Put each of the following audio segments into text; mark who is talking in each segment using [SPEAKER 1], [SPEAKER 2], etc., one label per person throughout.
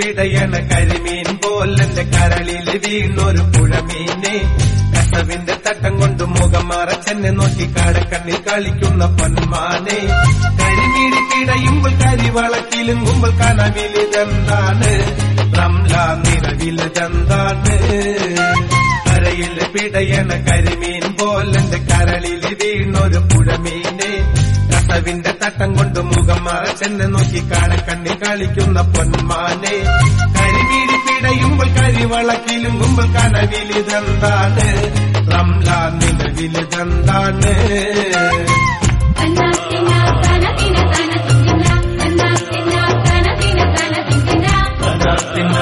[SPEAKER 1] പിടയണ കരിമീൻ പോലെന്റെ കരളിൽ വീണൊരു പുഴമീനെ കസവിന്റെ തട്ടം കൊണ്ട് മുഖം മറച്ചെന്നെ നോക്കി കാടക്കണ്ണിൽ കളിക്കുന്ന പൊന്മാനെ കരിമീടി പിടയുമ്പോൾ കരിവളക്കിലുങ്ങുമ്പോൾ കനവിലിതെന്താണ് റംല നിലവിലിതെന്താണ് കരയിൽ പിടയണ കരിമീൻ പോലെന്റെ കരളിൽ വീണൊരു പുഴമീനെ കസവിന്റെ തട്ടം കൊണ്ട് മുഖം മറച്ചെന്നെ നോക്കി കാടക്കണ്ണിൽ കളിക്കുന്ന പൊന്മാനെ കരിമീടി പിടയുമ്പോൾ കരിവളക്കിലുങ്ങുമ്പോൾ കനവിലിതെന്താണ് റംല നിലവിലിതെന്താണ്
[SPEAKER 2] തന്നാത്തിന തനതിന തനതിന തന്നാത്തിന തനതിന തനതിന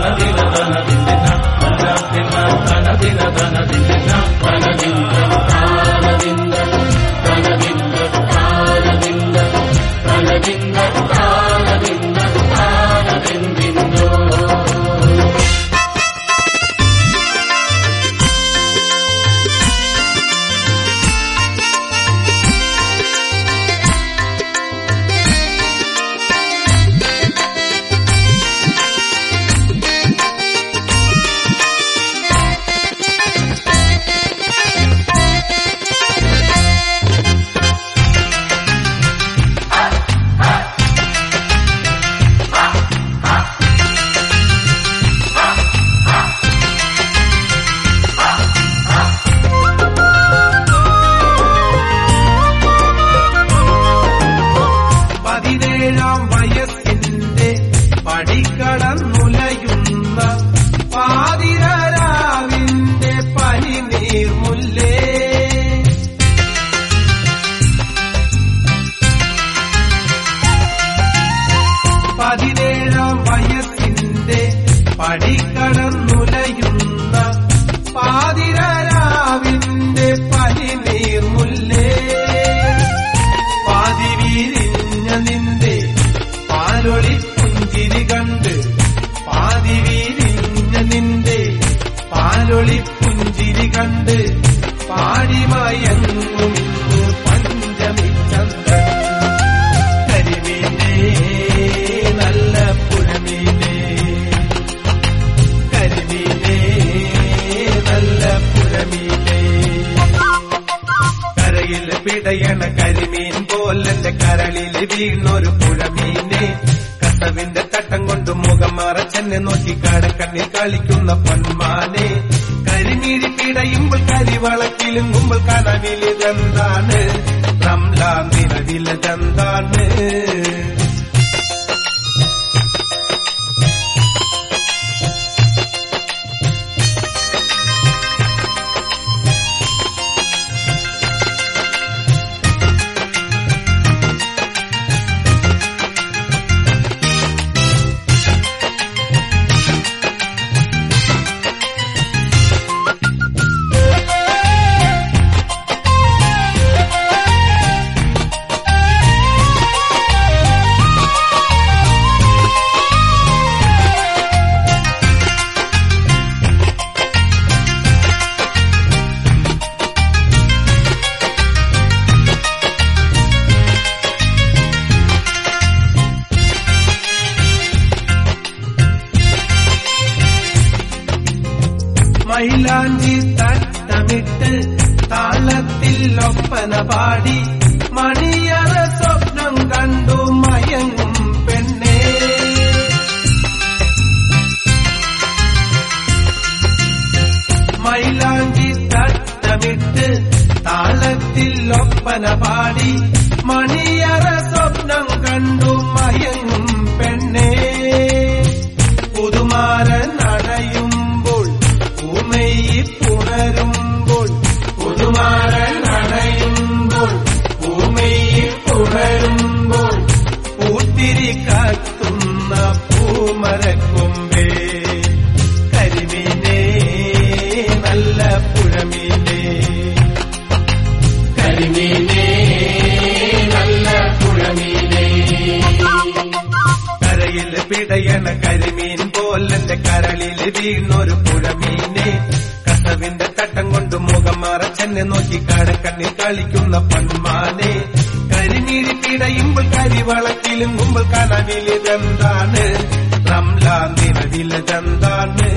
[SPEAKER 1] പതിനേഴാം വയസ്സിന്റെ പടിക്കടന്നുലയുന്ന പാതിരാവിന്റെ പനിനീർമുല്ലേ പതിനേഴാം വയസ്സിന്റെ പടിക്കടന്നുലയുന്ന പാതിരാവിന്റെ പനിനീർമുല്ലേ പാതി വീരിഞ്ഞ നിന്റെ പാലൊളി പുഞ്ചിരി കണ്ട് പാതി വീരിഞ്ഞ നിന്റെ പാലൊളി പുഞ്ചിരി കണ്ട് പാടിമയങ്ങും ഇന്ന് പഞ്ചമി ചന്ദ്രൻ കരിമീനേ നല്ല പുഴമീനേ കരിമീനേ നല്ല പുഴമീനേ കരയിൽ പിടയണ കരിമീൻ പോലെന്റെ കരളിൽ വീണൊരു പുഴമീനെ കസവിന്റെ തട്ടം കൊണ്ട് മുഖം മറച്ചെന്നെ നോക്കി കാടക്കണ്ണിൽ കളിക്കുന്ന പൊന്മാനെ കരിമീഴി പിടയുമ്പോൾ കരിവളക്കിലുങ്ങുമ്പോൾ കനവിലിതെന്താണ് റംല നിലവിലിതെന്താണ് മൈലാഞ്ചി തട്ടമിട്ട് താളത്തിൽ ഒപ്പന പാടി മണിയറ സ്വപ്നം കണ്ടു മയങ്ങും പെണ്ണേ മൈലാഞ്ചി തട്ടമിട്ട് താളത്തിൽ ഒപ്പന പാടി മണിയറ സ്വപ്നം കണ്ടു മയങ്ങും പെണ്ണേ പുതുമാരൻ അണയുമ്പോൾ പൂമയി പുണരുമ്പോൾ പുതുമാരൻ അണയുമ്പോൾ പൂമയി പുണരുമ്പോൾ പൂത്തിരി കത്തുന്ന പൂമരക്കൊമ്പേ കരിമീനേ നല്ല പുഴമീനേ കരിമീനേ നല്ല പുഴമീനേ കരയിൽ പിടയണ കരിമീൻ പോലെന്റെ കരളിൽ വീണൊരു പുഴമീനെ കസവിന്റെ തട്ടം കൊണ്ട് മുഖം മറച്ചെന്നെ നോക്കി കാടക്കണ്ണിൽ കളിക്കുന്ന പന്മാനെ കരിമീഴി പിടയുമ്പോൾ കരിവളക്കിലും മുമ്പ് കനവിലിതെന്താണ് റംല നിലവിലെ ചന്താണ്